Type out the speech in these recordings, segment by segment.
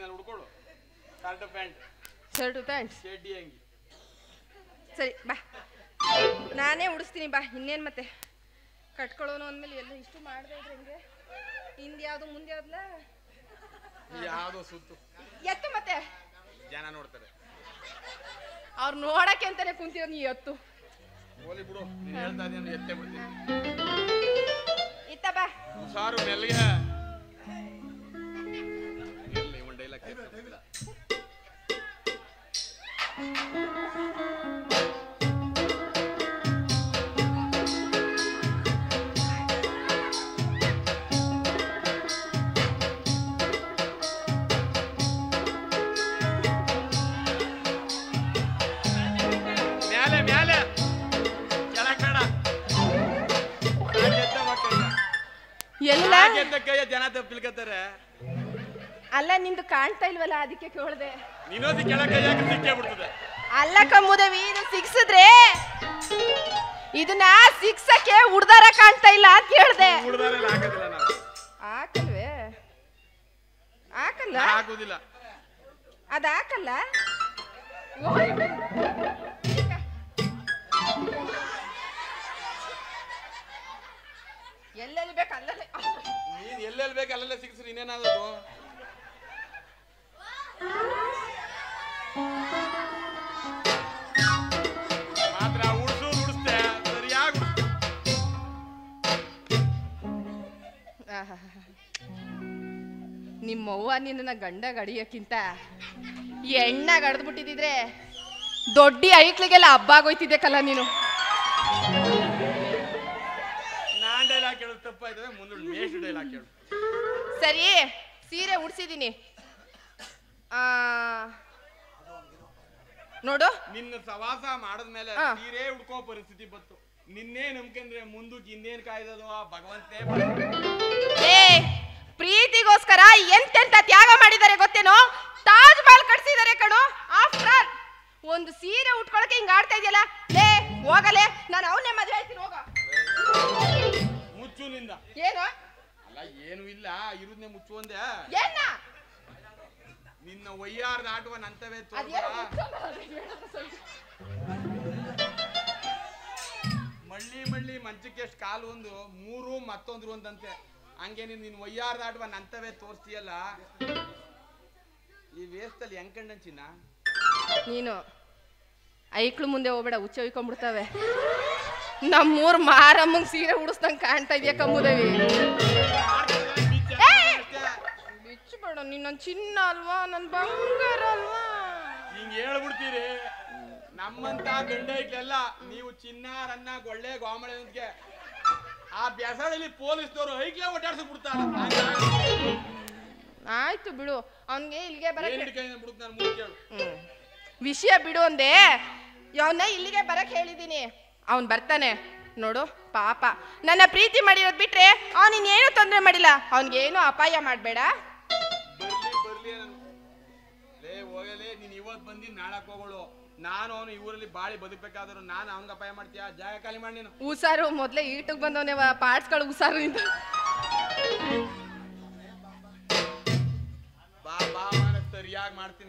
ಮೇಲೆ ಉಡ್ಕೊಳ್ಳು shirt pant shirt pant ಚಡ್ಡಿ ಅಂಗಿ ಸರಿ ಬಾ ನಾನೇ ಉಡಿಸ್ತೀನಿ ಬಾ ಇನ್ನೇನು ಮತ್ತೆ ಕಟ್ಕೊಳ್ಳೋನು ಅಂದ್ಮೇಲೆ ಎಲ್ಲ ಇಷ್ಟು ಮಾಡದೆ ಇದ್ರೆ ಹೆಂಗೆ ಹಿಂದೆ ಯಾವುದು ಮುಂದೆ ಯಾವ್ದಲ್ಲ ಯಾವ್ದೋ ಸುತ್ತು ಎತ್ತು ಮತ್ತೆ ಜನ ನೋಡ್ತಾರೆ ಅವ್ರು ನೋಡಕ್ಕೆ ಅಂತಾನೆ ಕುಂತಿರೋ ನೀ ಎತ್ತು ಹೋಲಿ ಬಿಡು ನೀನ್ ಹೇಳ್ತಾ ಇದೀನಿ ಎತ್ತೇ ಬಿಡ್ತೀನಿ ಇತ್ತ ಬಾ ಹುಷಾರು ಮೆಲ್ಗೆ ಎಲ್ಲಿ ಒಂದು ಡೈಲಾಗ್ ಕೇಳ್ತಿಲ್ಲ ಮ್ಯಾಲೆ ಮ್ಯಾಲೆ ಕೆಳಗ್ ಬೇಡ ಎತ್ತ ಮಕ್ಕಳಿಗೆ ಎಲ್ಲ ಎದ್ದ ಕೈಯ ಜನ ತಪ್ಪಿಲ್ಕತ್ತಾರೆ ಅಲ್ಲ ನಿಂದು ಕಾಣ್ತಾ ಇಲ್ವಲ್ಲ ಅದಕ್ಕೆ ಕೇಳ್ದೆ ನೀನೋದಿ ಕೆಳಗೆ ಕೈ ಹಾಕಿ ಸಿಕ್ಕೇ ಬಿಡ್ತದೆ ಅಲ್ಲ ಕಮ್ಮುದವಿ ಇದು ಸಿಕ್ಸಿದ್ರೆ ಇದನ್ನ ಸಿಕ್ಸಕ್ಕೆ ಉಡ್ದಾರ ಕಾಣ್ತಾ ಇಲ್ಲ ಅಂತ ಕೇಳ್ದೆ ಹುಡ್ದಾರೆಲ್ಲ ಹಾಕೋದಿಲ್ಲ ನಾವು ಹಾಕಲ್ವೇ ಹಾಕಲ್ಲ ಹಾಕೋದಿಲ್ಲ ಅದ್ ಹಾಕಲ್ಲ ಎಲ್ಲೆಲ್ಲಿ ಬೇಕು ಅಲ್ಲಲ್ಲೇ ನೀನ್ ಎಲ್ಲೆಲ್ಲಿ ಬೇಕು ಅಲ್ಲೆಲ್ಲ ಸಿಕ್ಸ್ರಿ ಇನ್ನೇನಾದದು ಮಾತ್ರ ಉಡ್ಸೋದು ಉಡಿಸ್ತೆ ಸರಿಯಾಗಿ ನಿಮ್ಮವ್ವ ನಿನ್ನ ಗಂಡ ಗಡಿಯಕ್ಕಿಂತ ಎಣ್ಣ ಗಡ್ದು ಬಿಟ್ಟಿದ್ರೆ ದೊಡ್ಡಿ ಐಕ್ಳಿಗೆಲ್ಲ ಹಬ್ಬ ಆಗೋಯ್ತಿದ್ದೆ ಕಲ್ಲ ನೀನು ನಾನ್ ಡೈಲಾಗ್ ಕೇಳೋದು ತಪ್ಪಾಯ್ತದೆ ಮುಂದೆ ಮೇಷ್ ಡೈಲಾಗ್ ಕೇಳು ಸರಿ ಸೀರೆ ಉಡ್ಸಿದೀನಿ ಆ, ನೋಡು ನಿನ್ನ ಸವಾಸ ಮಾಡದ್ಮೇಲೆ ಹಾ. ತೀರೇ ಉಡ್ಕೋ ಪರಿಸ್ಥಿತಿ ಬಂತು ನಿನ್ನೆ ನಂಬ್ಕಂದ್ರೆ ಮುಂದಕ್ಕೆ ಇನ್ನೇನ್ ಕಾಯ್ದದು ಆ ಭಗವಂತನೇ ಏ ಪ್ರೀತಿಗೋಸ್ಕರ ಎಂತೆಂತ ತ್ಯಾಗ ಮಾಡಿದ್ದಾರೆ ಗೊತ್ತೇನೋ ತಾಜ್ ಮಹಲ್ ಕಟ್ಸಿದ್ದಾರೆ ಕಣು ಆಫ್ಟರ್ ಆಲ್ ಒಂದು ಸೀರೆ ಉಟ್ಕೊಳಕ್ಕೆ ಹಿಂಗ್ ಆಡ್ತಾ ಇದೆಯಲ್ಲ ಲೇ ಹೋಗಲೇ ನಾನು ಅವನ್ನೇ ಮದುವೆ ಆಯ್ತೀನಿ ಹೋಗ ಮುಚ್ಚು ನಿಂದ ಏನು ಅಲ್ಲ ಏನು ಇಲ್ಲ ಇರುದ್ನೆ ಮುಚ್ಚು ಒಂದೇ ಏನ ನಿನ್ನ ಒಯ್ಯಾರ ದಾಟುವ ನಂತವೇ ಅದೇನೋ ತೋರ್ಬಾ. ಮಳ್ಳಿ ಮಳ್ಳಿ ಮಂಚಕ್ಕೆ ಎಷ್ಟು ಕಾಲು ಒಂದು ಮೂರು ಮತ್ತೊಂದ್ರು ಒಂದಂತೆ ಹಂಗೆ ನೀನ್ ನಿನ್ ಒಯ್ಯಾರ ದಾಟುವ ನಂತವೇ ತೋರಿಸ್ತೀಯಲ್ಲ ಈ ವೇಸ್ತಲ್ಲಿ ಹೆಂಗ್ ಕಂಡಂಚಿನ ನೀನು ಐಕ್ಳು ಮುಂದೆ ಹೋಗ್ಬೇಡ ಹುಚ್ಚ ಹೊಯ್ಕೊಂಡ್ಬಿಡ್ತಾವೆ ನಮ್ಮೂರ್ ಮಾರಮ್ಮಂಗ್ ಸೀರೆ ಉಡಿಸ್ದಂಗ್ ಕಾಣ್ತಾ ಇದೆಯಾ ಕಮ್ಮುದವಿ ಬಿಚ್ಚಬೇಡ ನೀನ್ ನನ್ ಚಿನ್ನ ಅಲ್ವಾ ನನ್ ಬಂಗಾರ ಅಲ್ವಾ ಹಿಂಗ್ ಹೇಳ್ಬಿಡ್ತೀರಿ ನಮ್ಮಂತ ಗಂಡ ಐಕ್ಲೆಲ್ಲ ನೀವು ಚಿನ್ನ ರನ್ನ ಗೊಳ್ಳೆ ಗೋಮಳೆ ಅಂತ್ಗೆ ಆ ಬೆಸಳಲ್ಲಿ ಪೊಲೀಸ್ನವರು ಐಕ್ಲೆ ಓಡಾಡ್ಸಿ ಬಿಡ್ತಾರ ಆಯ್ತು ಬಿಡು ಅವನ್ಗೆ ಇಲ್ಲಿಗೆ ಏನ್ ಬರಕ್ ಹಿಡ್ಕೊಂಡು ಬಿಡುತ್ತ ನಾನು ಮುಂದೆ ಕೇಳು ಹ್ಮ್. ವಿಷಯ ಬಿಡು ಅಂದೆ ಅವನ್ನ ಇಲ್ಲಿಗೆ ಬರಕ್ ಹೇಳಿದೀನಿ ಅವನ್ ಬರ್ತಾನೆ ನೋಡು ಪಾಪ ನನ್ನ ಪ್ರೀತಿ ಮಾಡಿರೋದ್ ಬಿಟ್ರೆ ಅವನಿನ್ ಏನು ತೊಂದರೆ ಮಾಡಿಲ್ಲ ಅವನ್ಗೇನು ಅಪಾಯ ಮಾಡ್ಬೇಡ ಬರ್ಲಿ ಬರ್ಲಿ ನಾನು ಲೇ ಹೋಗಲೇ ನೀನ್ ಇವತ್ ಬಂದಿ ನಾಳಕ್ ಹೋಗೋಳು ನಾನು ಅವನು ಇವರಲ್ಲಿ ಬಾಳಿ ಬದುಕಬೇಕಾದ್ರು ನಾನು ಅವನ್ಗೆ ಅಪಾಯ ಮಾಡ್ತೀಯ ಜಾಗ ಖಾಲಿ ಮಾಡಿ ನೀನು ಉಸಾರು ಮೊದ್ಲೇ ಈಟಕ್ ಬಂದವನೇ ಪಾರ್ಟ್ಸ್ಗಳು ಉಸಾರು ನಿಂತ ಬಾ ಬಾ ಮಾಡ ಸರಿಯಾಗಿ ಮಾಡ್ತೀನಿ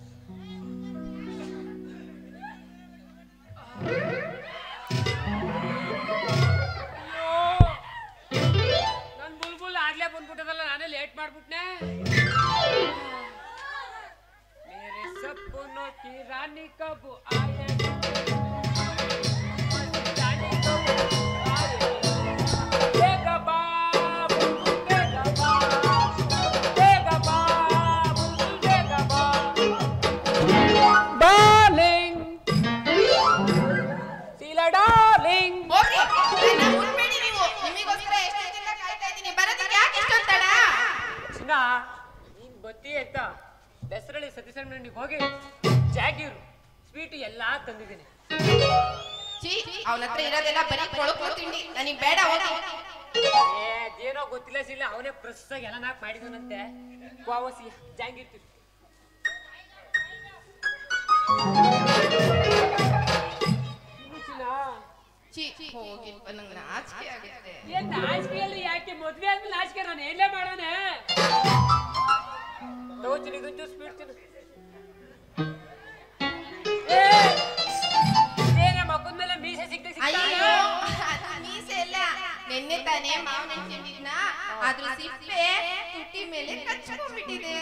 ನನ್ ಬುಲ್ಬುಲ್ ಆಗ್ಲೇ ಬಂದ್ಬಿಟ್ಟದಲ್ಲ ನಾನೇ ಲೇಟ್ ಮಾಡ್ಬಿಟ್ನೆ ಮೇರೆ ಸಪ್ಪನೋ ಕಿ ರಾನಿ ಕಬು ಆಯೆ ರಾನಿ ಕಬು ಆಯೆ. ಬೇಗ ಬಾ, ಬುಲ್ಬುಲ್ ಬೇಗ ಬಾ. ಬೇಗ ಬಾ, ಬುಲ್ಬುಲ್ ಬೇಗ ಬಾ. Darling. ಶೀಲಾ darling. ಚಿನ್ನ ನೀನ್ ಬತ್ತಿ ಅಂತ ದಸರಳ್ಳಿ ಸತೀಶಣ್ಣನಿಗೆ ಹೋಗಿ ಜಾಗೀರು ಸ್ವೀಟ್ ಎಲ್ಲಾ ತಂದಿದ್ದೀನಿ ಅವನ ಹತ್ರ ಇರೋದೆಲ್ಲ ಬರೀ ಕೊಳಕು ತಿಂಡಿ ನನಗೆ ಬೇಡ ಹೋಗಿ ಏ ಅದೇನೋ ಗೊತ್ತಿಲ್ಲ ಸಿಲ್ಲ ಅವನೇ ಪ್ರೆಸ್ ಆಗಿ ಎಲ್ಲ ನಾಕ್ ಮಾಡಿದನಂತೆ ವಾವಸಿ ಜಾಂಗಿರ್ತೀವಿ ಚಿನ್ನ ಚೀ ಹೋಗಿ ನಂಗೆ ನಾಚಿಕೆ ಆಗುತ್ತೆ ಏನ್ ನಾಚಿಕೆಯಲ್ಲಿ ಯಾಕೆ ಮದ್ವೆ ಆದ್ಮೇಲೆ ನಾಚಿಕೆ ನಾನು ಏನೇ ಮಾಡೋಣ ತಗೋತೀನಿ ಇದೊಂಚೂರು ಸ್ಪೀಡ್ ತಿನ್ನು ಏನೇ ಮಕ್ಕದ ಮೇಲೆ ಮೀಸೆ ಸಿಗ್ತದೆ ಅಯ್ಯೋ ಅದು ಮೀಸೆ ಎಲ್ಲ ನಿನ್ನೆ ತಾನೇ ಮಾವನ ತಿಂದಿದ್ನ ಅದ್ರ ಸಿಪ್ಪೆ ತುಟಿ ಮೇಲೆ ಕಚ್ಕೊಂಡ್ಬಿಟ್ಟಿದೆ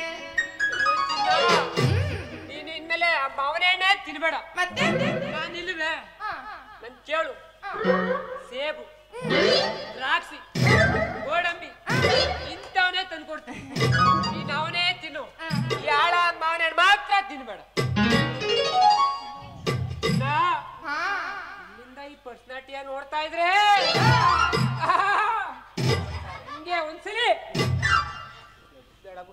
ನೀನು ಇನ್ಮೇಲೆ ಆ ಮಾವನ ಎಣ್ಣೆ ತಿನ್ಬೇಡ ಮತ್ತೆ ನಾನು ಇಲ್ಲವೇ ಹಾ, ನನ್ ಕೇಳು ಹಾ. ಸೇಬು ದ್ರಾಕ್ಷಿ ಗೋಡಂಬಿ ಇಂಥವನೇ ತಂದ್ಕೊಡ್ತೀನಿ ನೀನು ಅವನೇ ತಿನ್ನು ಈ ಆಳ ಮಾವನ ಹಣ್ಣು ಮಾತ್ರ ತಿನ್ಬೇಡ ನಾ ಹಾ. ಇಲ್ಲಿಂದ ಈ ಪರ್ಸನಾಲಿಟಿಯ ನೋಡ್ತಾ ಇದ್ರೆ ಹಿಂಗೆ ಒಂದ್ಸಲಿ ಬೇಡ ಬಿಡು.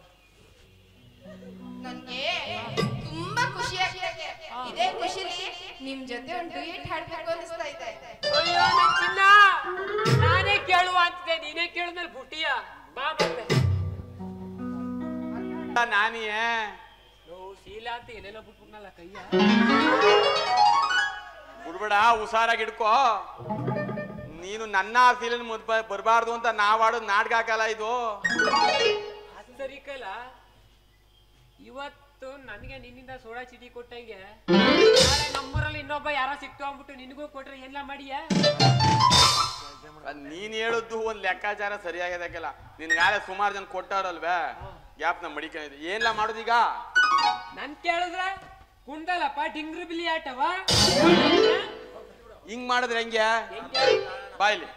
ನನ್ಗೆ ತುಂಬಾ ಖುಷಿ ಆಗ್ತಿದೆ ಇದೇ ಖುಷಿಲಿ ನಿಮ್ ಜೊತೆ ಒಂದು ಡುಯೆಟ್ ಹಾಡ್ಬೇಕು ಅನಿಸ್ತಾ ಇದೆ ಅಯ್ಯೋ ನನ್ ಚಿನ್ನ ನಾನೇ ಕೇಳುವ ಅಂತಿದ್ದೆ ನೀನೇ ಕೇಳಿದ್ಮೇಲೆ ಬುಟ್ಟಿಯ ಬಾ ಮತ್ತೆ ನಾನಿಯೇ ನೋವು ಶೀಲ ಅಂತ ಎಲ್ಲೆಲ್ಲ ಬಿಟ್ಬಿಟ್ನಲ್ಲ ಕೈಯ ಬಿಡ್ಬೇಡ ಹುಷಾರಾಗಿ ಇಡ್ಕೋ ನೀನು ನನ್ನ ಫೀಲಿನ ಮುದ್ ಬರಬಾರ್ದು ಅಂತ ನಾವ್ ಆಡೋದು ನಾಟಕ ಹಾಕಲ್ಲ ಇದು ಅದ್ ಸರಿ ಕೈಲ ಇವತ್ತು ನನಗೆ ನಿನ್ನಿಂದ ಸೋಡಾ ಚೀಟಿ ಕೊಟ್ಟಂಗೆ ನಾಳೆ ನಮ್ಮೂರಲ್ಲಿ ಇನ್ನೊಬ್ಬ ಯಾರೋ ಸಿಕ್ತು ಅಂದ್ಬಿಟ್ಟು ನಿನಗೂ ಕೊಟ್ರೆ ಎಲ್ಲ ಮಾಡಿಯ ಅದ್ ನೀನ್ ಹೇಳದ್ದು ಒಂದ್ ಲೆಕ್ಕಾಚಾರ ಸರಿಯಾಗದಕ್ಕೆಲ್ಲ ನಿನ್ಗಾಲೆ ಸುಮಾರು ಜನ ಕೊಟ್ಟಾರಲ್ವೇ ಗ್ಯಾಪ್ನ ಮಡಿಕೊಂಡಿದ್ದೆ ಏನ್ಲ ಮಾಡೋದೀಗ ನನ್ ಕೇಳಿದ್ರೆ ಕುಂಡಲಪ್ಪ ಡಿಂಗ್ರಿ ಬಿಲಿ ಆಟವ ಹಿಂಗ್ ಮಾಡಿದ್ರೆ ಹೆಂಗೆ ಬಾಯ್ಲಿ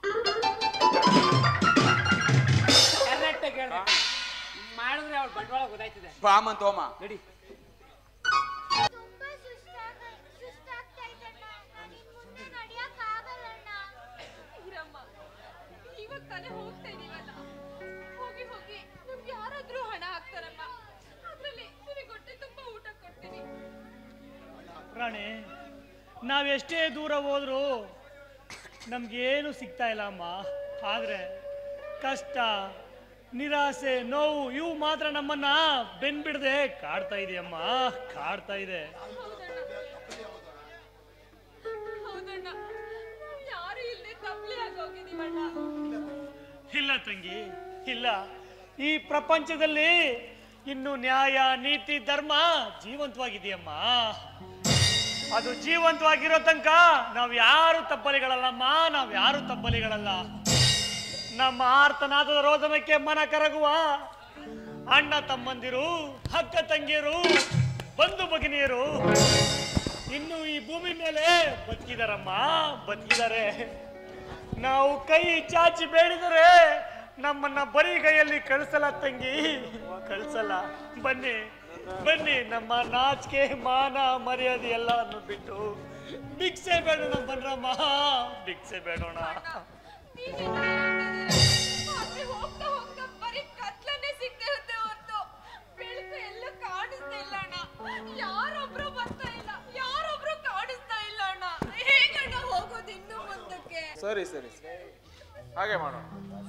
ಕರೆಕ್ಟ್ ಕೇಳ್ದೆ ಮಾಡಿದ್ರೆ ಅವ್ಳ ಬಂಡವಾಳ ಗೊತ್ತಾಯ್ತದೆ ಬಾಮಂತ ಹೋಮ ನಡಿ ತುಂಬಾ ಸುಸ್ತಾಗ ಸುಸ್ತಾಗ್ತಾ ಇದೆಣ್ಣ ನನಗೆ ಮುಂದೆ ನಡೆಯಕ್ಕಾಗಲ್ಲಣ್ಣ ಇರಮ್ಮ ಇವಾಗ ತಾನೇ ಹೋಗ್ತಾ ಇದೀವಲ್ಲ ಹೋಗಿ ಹೋಗಿ ನಮ್ಗೆ ಯಾರಾದ್ರೂ ಹಣ ಹಾಕ್ತಾರಮ್ಮ ಅದ್ರಲ್ಲಿ ನಿನಗೆ ಹೊಟ್ಟೆ ತುಂಬಾ ಊಟ ಕೊಡ್ತೀನಿ ರಾಣಿ ನಾವೆಷ್ಟೇ ದೂರ ಹೋದ್ರು ನಮ್ಗೇನು ಸಿಗ್ತಾ ಇಲ್ಲ ಅಮ್ಮ ಆದ್ರೆ ಕಷ್ಟ ನಿರಾಸೆ ನೋವು ಇವು ಮಾತ್ರ ನಮ್ಮನ್ನ ಬೆನ್ಬಿಡದೆ ಕಾಡ್ತಾ ಇದೆಯಮ್ಮ ಕಾಡ್ತಾ ಇದೆ ಹೌದಣ್ಣ ನಾವ್ ಯಾರು ಇಲ್ಲದೆ ತಪ್ಪಲೆ ಆಗೋಗಿದೀವಣ್ಣ ಇಲ್ಲ ತಂಗಿ ಇಲ್ಲ ಈ ಪ್ರಪಂಚದಲ್ಲಿ ಇನ್ನು ನ್ಯಾಯ ನೀತಿ ಧರ್ಮ ಜೀವಂತವಾಗಿದೆಯಮ್ಮ ಅದು ಜೀವಂತವಾಗಿರೋ ತನಕ ನಾವು ಯಾರು ತಬ್ಬಲಿಗಳಲ್ಲಮ್ಮ ನಾವು ಯಾರು ತಬ್ಬಲಿಗಳಲ್ಲ ನಮ್ಮ ಆರ್ತನಾದದ ರೋದನಕ್ಕೆ ಮನ ಕರಗುವ ಅಣ್ಣ ತಮ್ಮಂದಿರು ಅಕ್ಕ ತಂಗಿಯರು ಬಂಧು ಭಗಿನಿಯರು ಇನ್ನು ಈ ಭೂಮಿ ಮೇಲೆ ಬದುಕಿದಾರಮ್ಮ ಬದುಕಿದ್ದಾರೆ ನಾವು ಕೈ ಚಾಚಿ ಬೇಡಿದರೆ ನಮ್ಮನ್ನ ಬರೀ ಕೈಯಲ್ಲಿ ಕಳಿಸಲ್ಲ ತಂಗಿ ಕಳಿಸಲ್ಲ ಬನ್ನಿ ಬನ್ನಿ ನಮ್ಮ ನಾಚಿಕೆ ಮಾನ ಮರ್ಯಾದೆ ಎಲ್ಲವನ್ನು ಬಿಟ್ಟು ಭಿಕ್ಷೆ ಬೇಡೋಣ ಬನ್ರಮ್ಮ ಭಿಕ್ಷೆ ಬೇಡೋಣ ಆದ್ರೆ ಹೋಗ್ತಾ ಹೋಗ್ತಾ ಬರೀ ಕತ್ಲನ್ನೇ ಸಿಗ್ತಾ ಇರುತ್ತೆ ಹೊರ್ತು ಬೆಳಕು ಎಲ್ಲ ಕಾಣಿಸ್ತಾ ಇಲ್ಲ ಅಣ್ಣ ಯಾರೊಬ್ರು ಬರ್ತಾ ಇಲ್ಲ ಯಾರೊಬ್ರು ಕಾಣಿಸ್ತಾ ಇಲ್ಲ ಅಣ್ಣ ಹೇಗಣ್ಣ ಹೋಗೋದು ಇನ್ನು ಮುಂದಕ್ಕೆ ಸರಿ ಸರಿ ಸರಿ. ಹಾಗೆ ಮಾಡೋಣ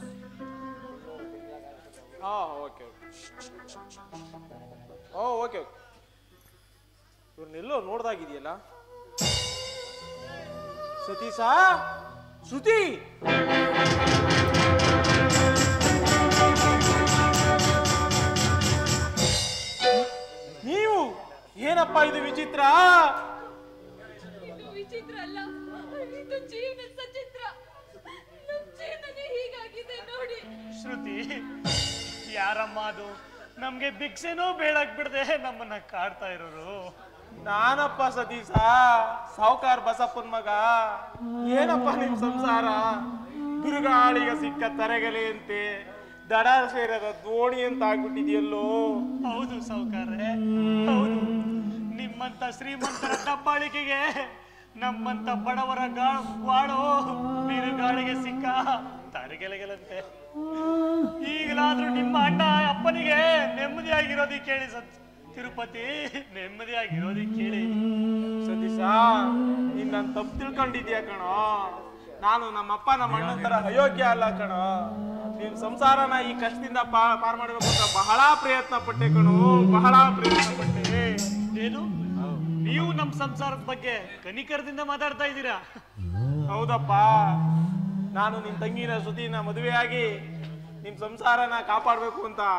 ಹಾ ಓಕೆ ಓ ಓಕೆ ಓಕೆ ಇವ್ರನ್ನೆಲ್ಲೋ ನೋಡ್ದಾಗಿದೆಯಲ್ಲ ಸತೀಶ ಶ್ರುತಿ ನೀವು ಏನಪ್ಪ ಇದು ವಿಚಿತ್ರ ಇದು ವಿಚಿತ್ರ ಅಲ್ಲ ಇದು ಜೀವನ ಸಚಿತ್ರ ನಮ್ ಜೀವನನೇ ಹೀಗಾಗಿದೆ ನೋಡಿ ಶ್ರುತಿ ಯಾರಮ್ಮ ಅದು ನಮ್ಗೆ ಭಿಕ್ಷೆನೂ ಬೇಡಕ್ ಬಿಡದೆ ನಮ್ಮನ್ನ ಕಾಡ್ತಾ ಇರೋರು ನಾನಪ್ಪ ಸತೀಶ ಸಾವುಕಾರ್ ಬಸಪ್ಪನ ಮಗ ಏನಪ್ಪ ನಿಮ್ ಸಂಸಾರ ಬಿರುಗಾಳಿಗೆ ಸಿಕ್ಕ ತರಗಲೆಯಂತೆ ದಡ ಸೇರದ ದೋಣಿ ಅಂತ ಆಗ್ಬಿಟ್ಟಿದೆಯಲ್ಲೋ ಹೌದು ಸಾವುಕಾರೆ ಹೌದು ನಿಮ್ಮಂತ ಶ್ರೀಮಂತರ ದಬ್ಬಾಳಿಕೆಗೆ ನಮ್ಮಂತ ಬಡವರ ಗಾ- ಬಾಳು ಬಿರುಗಾಳಿಗೆ ಸಿಕ್ಕ ತರಗೆಲೆಗಳಂತೆ ಈಗಲಾದ್ರೂ ನಿಮ್ಮ ಅಣ್ಣ ಅಪ್ಪನಿಗೆ ನೆಮ್ಮದಿಯಾಗಿರೋದಿಕ್ಕೆ ಕೇಳಿ ಸತ್ ತಿರುಪತಿ ನೆಮ್ಮದಿಯಾಗಿರೋದಿಕ್ಕೆ ಕೇಳಿ ಸತೀಶ ನೀನ್ ನನ್ ತಪ್ಪು ತಿಳ್ಕೊಂಡಿದ್ಯಾ ಕಣೋ ನಾನು ನಮ್ಮಪ್ಪ ನಮ್ಮ ಅಣ್ಣನ ತರ ಅಯೋಗ್ಯ ಅಲ್ಲ ಕಣೋ ನಿಮ್ ಸಂಸಾರನ ಈ ಕಷ್ಟದಿಂದ ಪಾ- ಪಾರ್ ಮಾಡ್ಬೇಕು ಅಂತ ಬಹಳ ಪ್ರಯತ್ನ ಪಟ್ಟೆ ಕಣೋ ಬಹಳ ಪ್ರಯತ್ನ ಪಟ್ಟೆ ಏನು ನೀವು ನಮ್ಮ ಸಂಸಾರದ ಬಗ್ಗೆ ಕನಿಕರದಿಂದ ಮಾತಾಡ್ತಾ ಇದ್ದೀರಾ ಹೌದಪ್ಪ ನಾನು ನಿನ್ ತಂಗಿನ ಶ್ರುತಿನ ಮದುವೆಯಾಗಿ ನಿಮ್ ಸಂಸಾರನ ಕಾಪಾಡ್ಬೇಕು ಅಂತ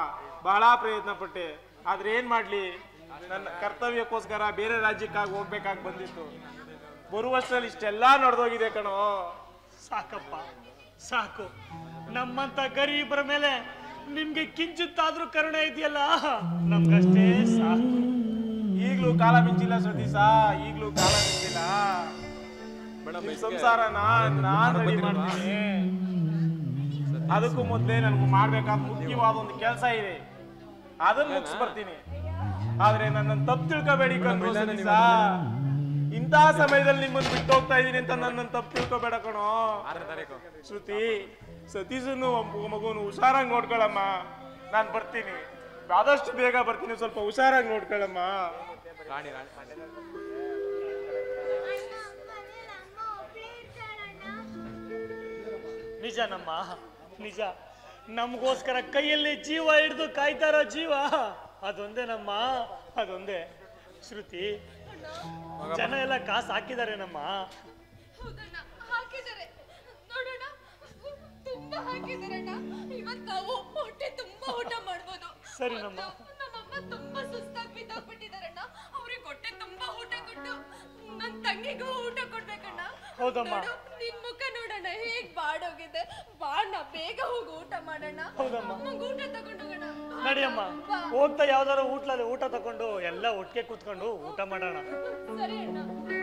ಬಹಳ ಪ್ರಯತ್ನ ಪಟ್ಟೆ ಆದ್ರೆ ಏನ್ ಮಾಡ್ಲಿ ನನ್ನ ಕರ್ತವ್ಯಕ್ಕೋಸ್ಕರ ಬೇರೆ ರಾಜ್ಯಕ್ಕಾಗಿ ಹೋಗ್ಬೇಕಾಗಿ ಬಂದಿತ್ತು ಬರುವಷ್ಟರಲ್ಲಿ ಇಷ್ಟೆಲ್ಲ ನಡೆದೋಗಿದೆ ಕಣೋ ಸಾಕಪ್ಪ ಸಾಕು ನಮ್ಮಂತ ಗರೀಬರ ಮೇಲೆ ನಿಮ್ಗೆ ಕಿಂಚಿತ್ತಾದ್ರೂ ಕರುಣೆ ಇದೆಯಲ್ಲ ನಮ್ಗಷ್ಟೇ ಸಾಕು ಈಗ್ಲೂ ಕಾಲ ಮಿಂಚಿಲ್ಲ ಸತೀಶ ಈಗ್ಲೂ ಕಾಲ ಮಿಂಚಿಲ್ಲ ನಿಮ್ ಸಂಸಾರನ ನಾನ್ ರೆಡಿ ಮಾಡ್ತೀನಿ ಅದಕ್ಕೂ ಮೊದ್ಲೇ ನನ್ಗೆ ಮಾಡ್ಬೇಕಾದ ಮುಖ್ಯವಾದ ಒಂದು ಕೆಲಸ ಇದೆ ಅದನ್ನ ಮುಗಿಸ್ ಬರ್ತೀನಿ ಆದ್ರೆ ನನ್ನ ತಪ್ಪು ತಿಳ್ಕೊಬೇಡಿ ಕಣ್ರು ಸತೀಶ ಇಂಥ ಸಮಯದಲ್ಲಿ ನಿಮ್ಮನ್ನ ಬಿಟ್ಟು ಹೋಗ್ತಾ ಇದೀನಿ ಅಂತ ನನ್ನ ತಪ್ಪು ತಿಳ್ಕೊಬೇಡ ಕಣೋ ಶ್ರುತಿ ಸತೀಶನ್ನು ಮಗುನು ಹುಷಾರಾಗಿ ನೋಡ್ಕೊಳಮ್ಮ ನಾನು ಬರ್ತೀನಿ ಆದಷ್ಟು ಬೇಗ ಬರ್ತೀನಿ ಸ್ವಲ್ಪ ಹುಷಾರಾಗಿ ನೋಡ್ಕೊಳಮ್ಮ ಅಣ್ಣ ಮನೇಲಿ ಅಮ್ಮ ಒಬ್ಳೇ ಇರ್ತಾಳಣ್ಣ ನಿಜನಮ್ಮ ನಿಜ ನಮಗೋಸ್ಕರ ಕೈಯಲ್ಲಿ ಜೀವ ಹಿಡಿದು ಕಾಯ್ತಾರೋ ಜೀವ ಅದೊಂದೇ ನಮ್ಮ ಅದೊಂದೇ ಶ್ರುತಿ ಜನ ಎಲ್ಲ ಕಾಸು ಹಾಕಿದಾರೇನಮ್ಮ ಹೌದಣ್ಣ ಹಾಕಿದ್ದಾರೆ ನೋಡೋಣ ತುಂಬಾ ಹಾಕಿದಾರಣ್ಣ ಇವತ್ತು ನಾವು ಹೊಟ್ಟೆ ತುಂಬಾ ಊಟ ಮಾಡ್ಬೋದು ಸರಿನಮ್ಮ. ಮತ್ತು ನಮ್ಮಮ್ಮ ತುಂಬಾ ಸುಸ್ತಾಗಿ ಬಿದ್ದೋಗ್ಬಿಟ್ಟಿದಾರಣ್ಣ ಅವ್ರಿಗೆ ಹೊಟ್ಟೆ ತುಂಬಾ ಊಟ ಕೊಟ್ಟು ನನ್ ತಂಗಿಗೂ ಊಟ ಕೊಡ್ಬೇಕಣ್ಣ ಹೌದಮ್ಮ. ನೋಡು, ನಿನ್ ಮುಖ ನೋಡೋಣ ಹೇಗ್ ಬಾಡೋಗಿದೆ ಬಾಣ ಬೇಗ ಹೋಗಿ ಊಟ ಮಾಡೋಣ ಹೌದಮ್ಮ. ನಂಗ್ ಊಟ ತಗೊಂಡೋಗೋಣ ನಡಿಯಮ್ಮ ಹೋಗ್ತಾ ಯಾವ್ದಾರು ಊಟ್ಲಲ್ಲಿ ಊಟ ತಕೊಂಡು ಎಲ್ಲ ಒಟ್ಟಿಗೆ ಕೂತ್ಕೊಂಡು ಊಟ ಮಾಡೋಣ ಸರಿ ಅಣ್ಣ